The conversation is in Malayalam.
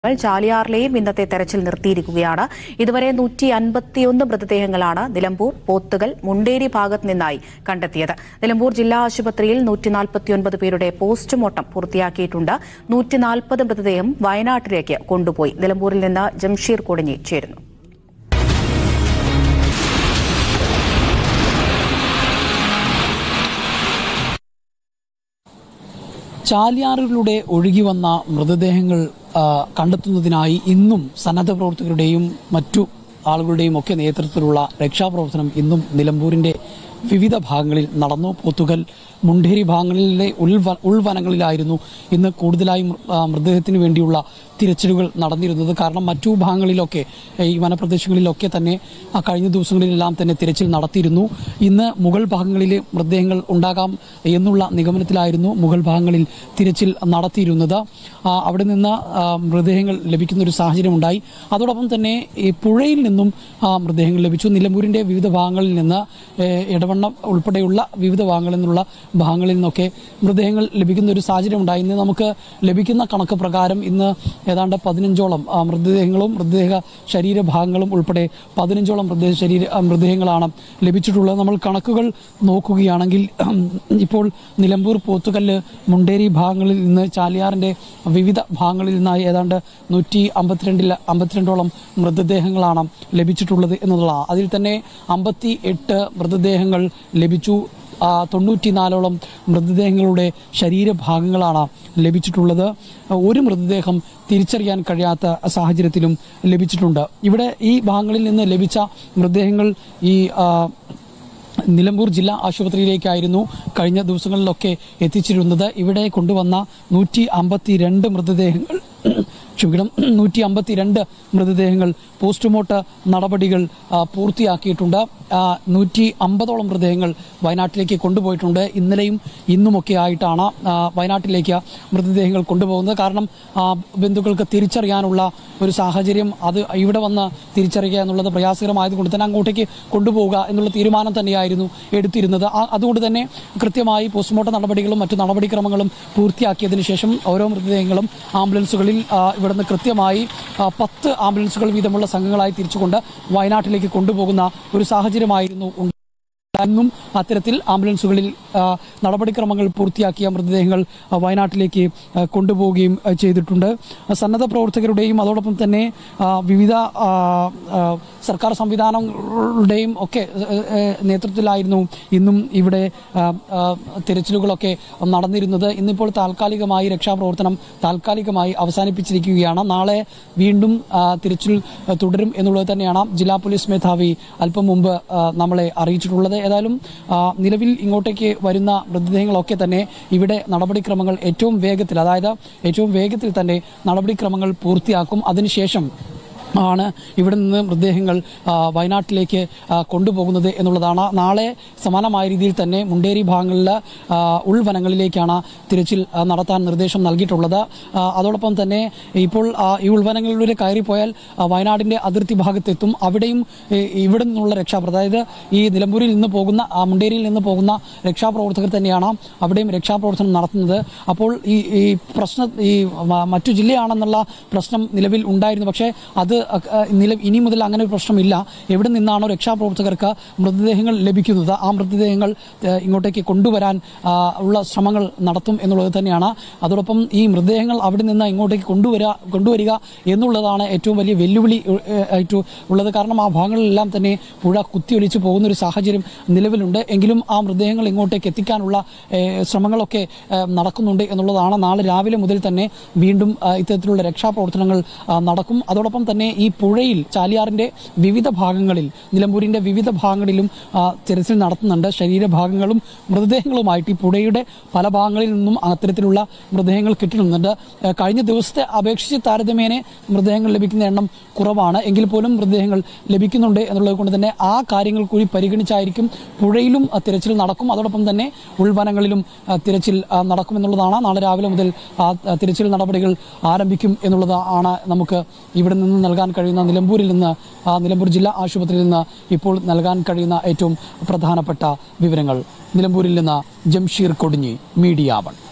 ചാലിയാറിലെയും ഇന്നത്തെ തെരച്ചിൽ നിർത്തിയിരിക്കുകയാണ് ഇതുവരെ നൂറ്റി അൻപത്തിയൊന്ന് മൃതദേഹങ്ങളാണ് നിലമ്പൂർ പോത്തുകൽ മുണ്ടേരി ഭാഗത്ത് നിന്നായി കണ്ടെത്തിയത് നിലമ്പൂർ ജില്ലാ ആശുപത്രിയിൽ നൂറ്റി നാൽപ്പത്തിയൊൻപത് പേരുടെ പോസ്റ്റ്മോർട്ടം പൂർത്തിയാക്കിയിട്ടുണ്ട് നൂറ്റി നാൽപ്പത് മൃതദേഹം വയനാട്ടിലേക്ക് കൊണ്ടുപോയി നിലമ്പൂരിൽ നിന്ന് ജംഷീർ കൊടിഞ്ഞി ചേരുന്നു ചാലിയാറുകളിലൂടെ ഒഴുകി വന്ന മൃതദേഹങ്ങൾ ആ, കണ്ടെത്തുന്നതിനായി ഇന്നും സന്നദ്ധ പ്രവർത്തകരുടെയും മറ്റു ആളുകളുടെയും ഒക്കെ നേതൃത്വത്തിലുള്ള രക്ഷാപ്രവർത്തനം ഇന്നും നിലമ്പൂരിന്റെ വിവിധ ഭാഗങ്ങളിൽ നടന്നു പോത്തുകൽ മുണ്ടേരി ഭാഗങ്ങളിലെ ഉൾവ ഉൾവനങ്ങളിലായിരുന്നു ഇന്ന് കൂടുതലായും ആ, മൃതദേഹത്തിന് വേണ്ടിയുള്ള തിരച്ചിലുകൾ നടന്നിരുന്നത് കാരണം മറ്റു ഭാഗങ്ങളിലൊക്കെ ഏ, ഈ വനപ്രദേശങ്ങളിലൊക്കെ തന്നെ ആ കഴിഞ്ഞ ദിവസങ്ങളിലെല്ലാം തന്നെ തിരച്ചിൽ നടത്തിയിരുന്നു ഇന്ന് മുകൾ ഭാഗങ്ങളിൽ മൃതദേഹങ്ങൾ ഉണ്ടാകാം എന്നുള്ള നിഗമനത്തിലായിരുന്നു മുകൾ ഭാഗങ്ങളിൽ തിരച്ചിൽ നടത്തിയിരുന്നത് ആ, അവിടെ നിന്ന് ആ, മൃതദേഹങ്ങൾ ലഭിക്കുന്ന ഒരു സാഹചര്യം ഉണ്ടായി അതോടൊപ്പം തന്നെ ഈ പുഴയിൽ നിന്നും ആ, മൃതദേഹങ്ങൾ ലഭിച്ചു നിലമ്പൂരിന്റെ വിവിധ ഭാഗങ്ങളിൽ നിന്ന് ഏ, ഇടവണ്ണം ഉൾപ്പെടെയുള്ള വിവിധ ഭാഗങ്ങളിൽ നിന്നുള്ള ഭാഗങ്ങളിൽ നിന്നൊക്കെ മൃതദേഹങ്ങൾ ലഭിക്കുന്ന ഒരു സാഹചര്യം ഉണ്ടായി ഇന്ന് നമുക്ക് ലഭിക്കുന്ന കണക്ക് പ്രകാരം ഇന്ന് ഏതാണ്ട് പതിനഞ്ചോളം ആ, മൃതദേഹങ്ങളും മൃതദേഹ ശരീരഭാഗങ്ങളും ഉൾപ്പെടെ പതിനഞ്ചോളം മൃതദേഹ ശരീര ആ, മൃതദേഹങ്ങളാണ് ലഭിച്ചിട്ടുള്ളത് നമ്മൾ കണക്കുകൾ നോക്കുകയാണെങ്കിൽ ഇപ്പോൾ നിലമ്പൂർ പോത്തുകല്ല് മുണ്ടേരി ഭാഗങ്ങളിൽ നിന്ന് ചാലിയാറിന്റെ വിവിധ ഭാഗങ്ങളിൽ നിന്നായി ഏതാണ്ട് നൂറ്റി അമ്പത്തിരണ്ടിൽ അമ്പത്തിരണ്ടോളം മൃതദേഹങ്ങളാണ് ലഭിച്ചിട്ടുള്ളത് എന്നുള്ളതാണ് അതിൽ തന്നെ അമ്പത്തി എട്ട് മൃതദേഹങ്ങൾ ലഭിച്ചു ആ, തൊണ്ണൂറ്റിനാലോളം മൃതദേഹങ്ങളുടെ ശരീരഭാഗങ്ങളാണ് ലഭിച്ചിട്ടുള്ളത് ഒരു മൃതദേഹം തിരിച്ചറിയാൻ കഴിയാത്ത സാഹചര്യത്തിലും ലഭിച്ചിട്ടുണ്ട് ഇവിടെ ഈ ഭാഗങ്ങളിൽ നിന്ന് ലഭിച്ച മൃതദേഹങ്ങൾ ഈ ആ, നിലമ്പൂർ ജില്ലാ ആശുപത്രിയിലേക്കായിരുന്നു കഴിഞ്ഞ ദിവസങ്ങളിലൊക്കെ എത്തിച്ചിരുന്നത് ഇവിടെ കൊണ്ടുവന്ന നൂറ്റി അമ്പത്തിരണ്ട് മൃതദേഹങ്ങൾ ക്ഷമിക്കണം നൂറ്റി അമ്പത്തിരണ്ട് മൃതദേഹങ്ങൾ പോസ്റ്റ്മോർട്ടം നടപടികൾ ആ, പൂർത്തിയാക്കിയിട്ടുണ്ട് ആ, നൂറ്റി അമ്പതോളം മൃതദേഹങ്ങൾ വയനാട്ടിലേക്ക് കൊണ്ടുപോയിട്ടുണ്ട് ഇന്നലെയും ഇന്നുമൊക്കെ ആയിട്ടാണ് ആ, വയനാട്ടിലേക്ക് മൃതദേഹങ്ങൾ കൊണ്ടുപോകുന്നത് കാരണം ആ, ബന്ധുക്കൾക്ക് തിരിച്ചറിയാനുള്ള ഒരു സാഹചര്യം അത് ഇവിടെ വന്ന് തിരിച്ചറിയുക എന്നുള്ളത് പ്രയാസകരമായതുകൊണ്ട് തന്നെ അങ്ങോട്ടേക്ക് കൊണ്ടുപോവുക എന്നുള്ള തീരുമാനം തന്നെയായിരുന്നു എടുത്തിരുന്നത് ആ- അതുകൊണ്ട് തന്നെ കൃത്യമായി പോസ്റ്റ്മോർട്ടം നടപടികളും മറ്റു നടപടിക്രമങ്ങളും പൂർത്തിയാക്കിയതിനു ശേഷം ഓരോ മൃതദേഹങ്ങളും ആംബുലൻസുകളിൽ ആ, ഇവിടുന്ന് കൃത്യമായി ആ, പത്ത് ആംബുലൻസുകൾ വീതമുള്ള സംഘങ്ങളായി തിരിച്ചുകൊണ്ട് വയനാട്ടിലേക്ക് കൊണ്ടുപോകുന്ന ഒരു സാഹചര്യമായിരുന്നു ഉണ്ടായത്. ഇന്നും അത്തരത്തിൽ ആംബുലൻസുകളിൽ ആ, നടപടിക്രമങ്ങൾ പൂർത്തിയാക്കിയ മൃതദേഹങ്ങൾ ആ, വയനാട്ടിലേക്ക് ആ, കൊണ്ടുപോവുകയും ആ, ചെയ്തിട്ടുണ്ട് ആ, സന്നദ്ധ പ്രവർത്തകരുടെയും അതോടൊപ്പം തന്നെ ആ, വിവിധ ആ, ആ, സർക്കാർ സംവിധാനങ്ങളുടെയും ഒക്കെ ഏ, ഏ, നേതൃത്വത്തിലായിരുന്നു ഇന്നും ഇവിടെ ആ, ആ, തിരച്ചിലുകളൊക്കെ നടന്നിരുന്നത് ഇന്നിപ്പോൾ താൽക്കാലികമായി രക്ഷാപ്രവർത്തനം താൽക്കാലികമായി അവസാനിപ്പിച്ചിരിക്കുകയാണ് നാളെ വീണ്ടും ആ, തിരച്ചിൽ ആ, തുടരും എന്നുള്ളത് തന്നെയാണ് ജില്ലാ പോലീസ് മേധാവി അല്പം മുമ്പ് ആ, നമ്മളെ അറിയിച്ചിട്ടുള്ളത് ഏതായാലും ആ, നിലവിൽ ഇങ്ങോട്ടേക്ക് വരുന്ന മൃതദേഹങ്ങളൊക്കെ തന്നെ ഇവിടെ നടപടിക്രമങ്ങൾ ഏറ്റവും വേഗത്തിൽ അതായത് ഏറ്റവും വേഗത്തിൽ തന്നെ നടപടിക്രമങ്ങൾ പൂർത്തിയാക്കും അതിനുശേഷം ആണ് ഇവിടെ നിന്ന് മൃതദേഹങ്ങൾ ആ, വയനാട്ടിലേക്ക് ആ, കൊണ്ടുപോകുന്നത് എന്നുള്ളതാണ് നാളെ സമാനമായ രീതിയിൽ തന്നെ മുണ്ടേരി ഭാഗങ്ങളിലെ ആ, ഉൾവനങ്ങളിലേക്കാണ് തിരച്ചിൽ ആ, നടത്താൻ നിർദ്ദേശം നൽകിയിട്ടുള്ളത് ആ, അതോടൊപ്പം തന്നെ ഇപ്പോൾ ആ, ഈ ഉൾവനങ്ങളിലൂടെ കയറിപ്പോയാൽ ആ, വയനാടിന്റെ അതിർത്തി ഭാഗത്തെത്തും അവിടെയും ഈ, ഇവിടെ നിന്നുള്ള രക്ഷാപ്രവർത്തകർ അതായത് ഈ നിലമ്പൂരിൽ നിന്ന് പോകുന്ന ആ, മുണ്ടേരിയിൽ നിന്ന് പോകുന്ന രക്ഷാപ്രവർത്തകർ തന്നെയാണ് അവിടെയും രക്ഷാപ്രവർത്തനം നടത്തുന്നത് അപ്പോൾ ഈ ഈ പ്രശ്ന ഈ മ- മറ്റു ജില്ലയാണെന്നുള്ള പ്രശ്നം നിലവിൽ ഉണ്ടായിരുന്നു പക്ഷേ അത് അ- അ- നില ഇനി മുതൽ അങ്ങനെ ഒരു പ്രശ്നമില്ല എവിടെ നിന്നാണോ രക്ഷാപ്രവർത്തകർക്ക് മൃതദേഹങ്ങൾ ലഭിക്കുന്നത് ആ മൃതദേഹങ്ങൾ ഏഹ്, ഇങ്ങോട്ടേക്ക് കൊണ്ടുവരാൻ ആ, ഉള്ള ശ്രമങ്ങൾ നടത്തും എന്നുള്ളത് തന്നെയാണ് അതോടൊപ്പം ഈ മൃതദേഹങ്ങൾ അവിടെ നിന്ന് ഇങ്ങോട്ടേക്ക് കൊണ്ടുവരിക കൊണ്ടുവരിക എന്നുള്ളതാണ് ഏറ്റവും വലിയ വെല്ലുവിളി ഏഹ്, ആയിട്ട് ഉള്ളത് കാരണം ആ ഭാഗങ്ങളിലെല്ലാം തന്നെ പുഴ കുത്തിയൊലിച്ച് പോകുന്ന ഒരു സാഹചര്യം നിലവിലുണ്ട് എങ്കിലും ആ മൃതദേഹങ്ങൾ ഇങ്ങോട്ടേക്ക് എത്തിക്കാനുള്ള ഏഹ്, ശ്രമങ്ങളൊക്കെ ഏഹ്, നടക്കുന്നുണ്ട് എന്നുള്ളതാണ് നാളെ രാവിലെ മുതൽ തന്നെ വീണ്ടും ആ, ഇത്തരത്തിലുള്ള രക്ഷാപ്രവർത്തനങ്ങൾ ആ, നടക്കും അതോടൊപ്പം തന്നെ ഈ പുഴയിൽ ചാലിയാറിന്റെ വിവിധ ഭാഗങ്ങളിൽ നിലമ്പൂരിന്റെ വിവിധ ഭാഗങ്ങളിലും ആ, തിരച്ചിൽ നടത്തുന്നുണ്ട് ശരീരഭാഗങ്ങളും മൃതദേഹങ്ങളുമായിട്ട് ഈ പുഴയുടെ പല ഭാഗങ്ങളിൽ നിന്നും അത്തരത്തിലുള്ള മൃതദേഹങ്ങൾ കിട്ടുന്നുണ്ട് ഏഹ്, കഴിഞ്ഞ ദിവസത്തെ അപേക്ഷിച്ച് താരതമ്യേന മൃതദേഹങ്ങൾ ലഭിക്കുന്ന എണ്ണം കുറവാണ് എങ്കിൽ പോലും മൃതദേഹങ്ങൾ ലഭിക്കുന്നുണ്ട് എന്നുള്ളത് കൊണ്ട് തന്നെ ആ കാര്യങ്ങൾ കൂടി പരിഗണിച്ചായിരിക്കും പുഴയിലും ആ, തിരച്ചിൽ നടക്കും അതോടൊപ്പം തന്നെ ഉൾവനങ്ങളിലും ആ, തിരച്ചിൽ ആ, നടക്കുമെന്നുള്ളതാണ് നാളെ രാവിലെ മുതൽ ആ ആ, തിരച്ചിൽ നടപടികൾ ആരംഭിക്കും എന്നുള്ളതാണ് നമുക്ക് ഇവിടെ നിന്ന് നൽകാൻ കഴിയുന്ന നിലമ്പൂരിൽ നിന്ന് ആ, നിലമ്പൂർ ജില്ലാ ആശുപത്രിയിൽ നിന്ന് ഇപ്പോൾ നൽകാൻ കഴിയുന്ന ഏറ്റവും പ്രധാനപ്പെട്ട വിവരങ്ങൾ നിലമ്പൂരിൽ നിന്ന് ജംഷീർ കൊടിഞ്ഞി മീഡിയ വൺ